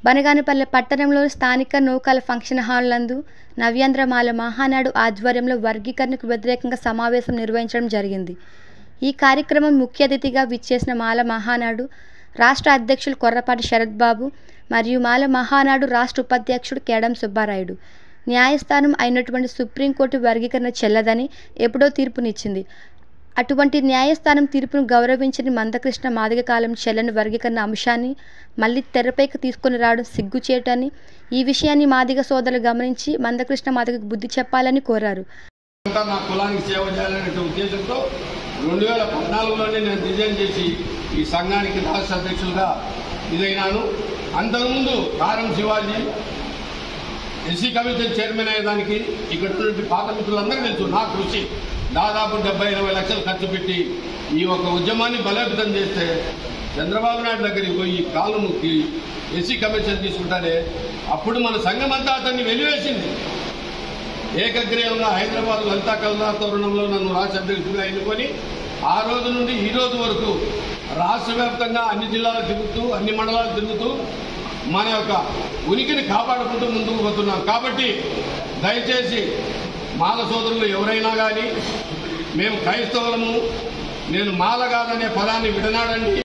బనగానపల్లె పట్టణంలోని స్థానిక Nookala function hall నందు నవ్యాంధ్రమాల మహానాడు ఆధ్వర్యంలో వర్గీకరణకు వ్యతిరేకంగా సమావేశం నిర్వహించడం జరిగింది ఈ కార్యక్రమం ముఖ్య అతిథిగా విచ్చేసిన మాల మహానాడు రాష్ట్ర అధ్యక్షులు కొర్రపాటి శరత్ బాబు మరియు మాల మహానాడు రాష్ట్ర ఉపాధ్యక్షుడు కేడం సుబ్బారాయుడు న్యాయస్థానం అయినటువంటి సుప్రీంకోర్టు వర్గీకరణ చెల్లదని ఎప్పుడో తీర్పునిచ్చింది అటువంటి న్యాయస్థానం తీర్పును గౌరవించని మందకృష్ణ మాదిగ కాలం చెల్లని వర్గీకరణ అంశాన్ని మళ్ళీ తెరపైకి తీసుకొని రావడం సిగ్గుచేటని ఈ విషయాన్ని మాదిగ సోదరులు గమనించి మందకృష్ణ మాదిగకు బుద్ధి చెప్పాలని కోరారు అంతా నా కులానికి సేవ చేయాలనే ఉద్దేశంతో రెండు వేల పద్నాలుగులోనే నేను రిజైన్ చేసి ఈ సంఘానికి రాష్ట్ర అధ్యక్షులుగా ఇదైనాను అంతకుముందు కారం శివాజీ ఎస్సీ కమిషన్ చైర్మన్ అయ్యేదానికి ఇక్కడ ఉన్నటువంటి పాత మిత్రులందరూ తెలుసు నా కృషి దాదాపు డెబ్బై ఇరవై లక్షలు ఖర్చు పెట్టి ఈ ఒక ఉద్యమాన్ని బలోపేతం చేస్తే చంద్రబాబు నాయుడు దగ్గరికి పోయి కాళ్ళు ముక్కి ఎస్సీ కమిషన్ తీసుకుంటారే అప్పుడు మన సంఘం అంతా అతన్ని వెలివేసింది ఏకగ్రీవంగా హైదరాబాద్ లలితా కల్లా తరుణంలో నన్ను రాష్ట్ర అధ్యక్షుడిగా ఎన్నుకొని ఆ రోజు నుండి ఈ రోజు వరకు రాష్ట్ర వ్యాప్తంగా అన్ని జిల్లాలు తిరుగుతూ అన్ని మండలాలు తిరుగుతూ మన యొక్క ఉనికిని కాపాడుకుంటూ ముందుకు పోతున్నాం కాబట్టి దయచేసి మాల సోదరులు ఎవరైనా కానీ మేము క్రైస్తవులము నేను మాల కాదనే పదాన్ని విడనాడండి